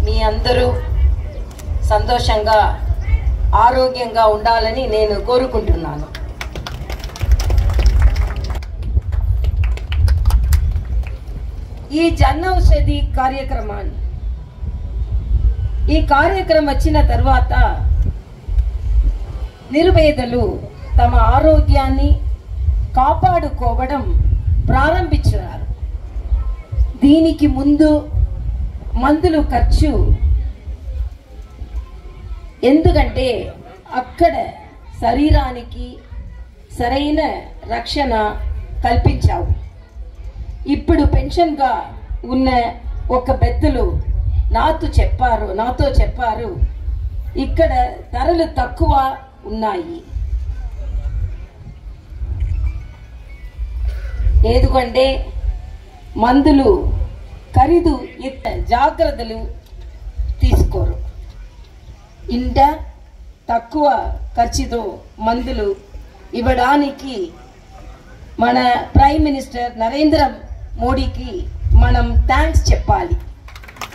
మీ అందరూ సంతోషంగా ఆరోగ్యంగా ఉండాలని నేను కోరుకుంటున్నాను ఈ జన ఔషధి కార్యక్రమాన్ని ఈ కార్యక్రమం వచ్చిన తర్వాత నిర్వేదలు తమ ఆరోగ్యాన్ని కాపాడుకోవడం ప్రారంభించారు దీనికి ముందు మందులు ఖర్చు ఎందుకంటే అక్కడ శరీరానికి సరైన రక్షణ కల్పించావు ఇప్పుడు పెన్షన్గా ఉన్న ఒక పెద్దలు నాతో చెప్పారు నాతో చెప్పారు ఇక్కడ ధరలు తక్కువ ఉన్నాయి ఎందుకంటే మందులు ఖరీదు ఇంత జాగ్రత్తలు తీసుకోరు ఇంట తక్కువ ఖర్చుతో మందులు ఇవ్వడానికి మన ప్రైమ్ మినిస్టర్ నరేంద్ర మోడీకి మనం థ్యాంక్స్ చెప్పాలి